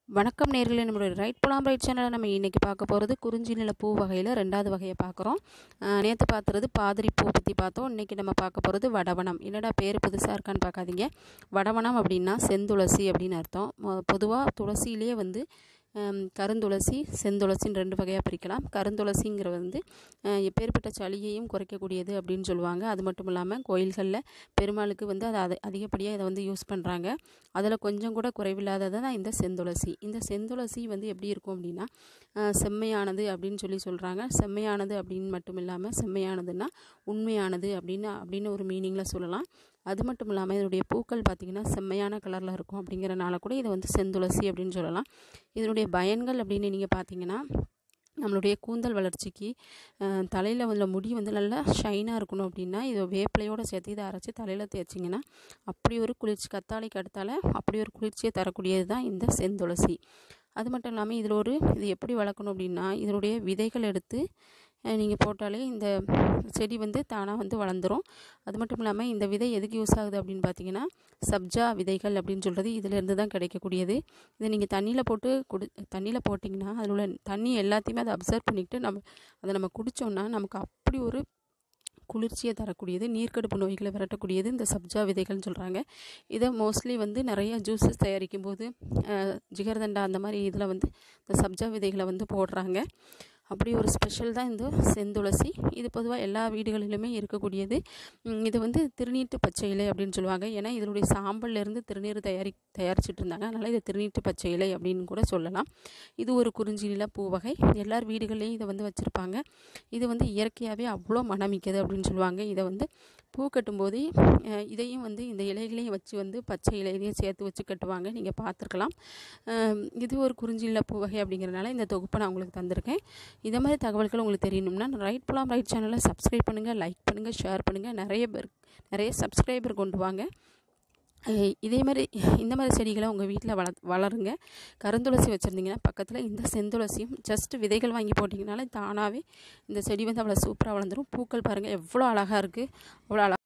வணக்கம் நேர்களே நம்மளுடைய ரைட் போலாம் ரைட் சேனலில் நம்ம இன்றைக்கி பார்க்க போகிறது குறிஞ்சி நில பூ வகையில் ரெண்டாவது வகையை பார்க்குறோம் நேற்று பார்த்தது பாதிரி பூ பற்றி பார்த்தோம் இன்றைக்கி நம்ம பார்க்க போகிறது வடவனம் என்னடா பேர் புதுசாக இருக்கான்னு பார்க்காதீங்க வடவனம் அப்படின்னா செந்துளசி அப்படின்னு அர்த்தம் பொதுவாக துளசியிலேயே வந்து ஹம், கருந்துளசி செந்துளசின்னு ரெண்டு வகையாக பிரிக்கலாம் கருந்துளசிங்கிறது வந்து அஹ், எப்பேற்பட்ட சளியையும் குறைக்கக்கூடியது அப்படின்னு சொல்லுவாங்க அது மட்டும் இல்லாமல் கோயில்களில் பெருமாளுக்கு வந்து அதை அதை அதிகப்படியாக இதை வந்து யூஸ் பண்ணுறாங்க அதில் கொஞ்சம் கூட குறைவில்லாதது தான் இந்த செந்துளசி இந்த செந்துளசி வந்து எப்படி இருக்கும் அப்படின்னா அஹ், செம்மையானது அப்படின்னு சொல்லி சொல்கிறாங்க செம்மையானது அப்படின்னு மட்டும் இல்லாமல் செம்மையானதுன்னா உண்மையானது அப்படின்னு அப்படின்னு ஒரு மீனிங்கில் சொல்லலாம் அது மட்டும் இல்லாமல் இதனுடைய பூக்கள் பார்த்திங்கன்னா செம்மையான கலரில் இருக்கும் அப்படிங்கிறனால கூட இதை வந்து செந்துளசி அப்படின்னு சொல்லலாம் இதனுடைய பயன்கள் அப்படின்னு நீங்கள் பார்த்தீங்கன்னா நம்மளுடைய கூந்தல் வளர்ச்சிக்கு தலையில் உள்ள முடி வந்து நல்லா ஷைனாக இருக்கணும் அப்படின்னா இது வேப்பிலையோடு சேர்த்து இதை அரைச்சி தலையில் தேய்ச்சிங்கன்னா அப்படி ஒரு குளிர்ச்சி கத்தாழைக்கு அடுத்தால அப்படி ஒரு குளிர்ச்சியை தரக்கூடியது தான் இந்த செந்துளசி அது மட்டும் இல்லாமல் இதில் ஒரு இது எப்படி வளர்க்கணும் அப்படின்னா இதனுடைய விதைகள் எடுத்து நீங்கள் போட்டாலே இந்த செடி வந்து தானாக வந்து வளர்ந்துரும் அது மட்டும் இல்லாமல் இந்த விதை எதுக்கு யூஸ் ஆகுது அப்படின்னு பார்த்தீங்கன்னா சப்ஜா விதைகள் அப்படின்னு சொல்கிறது இதிலேருந்து தான் கிடைக்கக்கூடியது இதை நீங்கள் தண்ணியில் போட்டு குடி தண்ணியில் போட்டிங்கன்னா அதில் உள்ள தண்ணி எல்லாத்தையுமே அதை அப்சர்வ் பண்ணிக்கிட்டு நம்ம அதை நம்ம குடித்தோம்னா நமக்கு அப்படி ஒரு குளிர்ச்சியை தரக்கூடியது நீர்க்கடுப்பு நோய்களை விரட்டக்கூடியது இந்த சப்ஜா விதைகள்னு சொல்கிறாங்க இதை மோஸ்ட்லி வந்து நிறைய ஜூஸஸ் தயாரிக்கும் போது அஹ், ஜிகர்தண்டா அந்த மாதிரி இதில் வந்து இந்த சப்ஜா விதைகளை வந்து போடுறாங்க அப்படி ஒரு ஸ்பெஷல் தான் இந்த செந்துளசி இது பொதுவாக எல்லா வீடுகளிலுமே இருக்கக்கூடியது உம், இது வந்து திருநீட்டு பச்சை இலை அப்படின்னு சொல்லுவாங்க ஏன்னா இதனுடைய சாம்பல்லேருந்து திருநீர் தயாரி தயாரிச்சிட்டு இருந்தாங்க அதனால் இது திருநீட்டு பச்சை இலை அப்படின்னு கூட சொல்லலாம் இது ஒரு குறிஞ்சி நில பூ வகை எல்லார் வீடுகள்லேயும் இதை வந்து வச்சுருப்பாங்க இது வந்து இயற்கையாகவே அவ்வளோ மணமிக்கது அப்படின்னு சொல்லுவாங்க இதை வந்து பூ கட்டும்போது அஹ், இதையும் வந்து இந்த இலைகளையும் வச்சு வந்து பச்சை இலையிலையும் சேர்த்து வச்சு கட்டுவாங்க நீங்கள் பார்த்துருக்கலாம் அஹ், இது ஒரு குறிஞ்சி நில பூ வகை அப்படிங்கிறனால இந்த தொகுப்பை நான் உங்களுக்கு தந்திருக்கேன் இதை மாதிரி தகவல்கள் உங்களுக்கு தெரியணும்னா ரைட் போலாம் ரைட் சேனலை சப்ஸ்கிரைப் பண்ணுங்கள் லைக் பண்ணுங்கள் ஷேர் பண்ணுங்கள் நிறைய பேர் நிறைய சப்ஸ்கிரைபர் கொண்டு வாங்க அஹ் இதே மாதிரி இந்த மாதிரி செடிகளை உங்கள் வீட்டில் வள வளருங்க கருந்துளசி வச்சுருந்தீங்கன்னா பக்கத்தில் இந்த செந்துளசியும் ஜஸ்ட் விதைகள் வாங்கி போட்டிங்கனாலே தானாகவே இந்த செடி வந்து அவ்வளோ சூப்பராக வளர்ந்துரும் பூக்கள் பாருங்கள் எவ்வளோ அழகாக இருக்குது அவ்வளோ அழகாக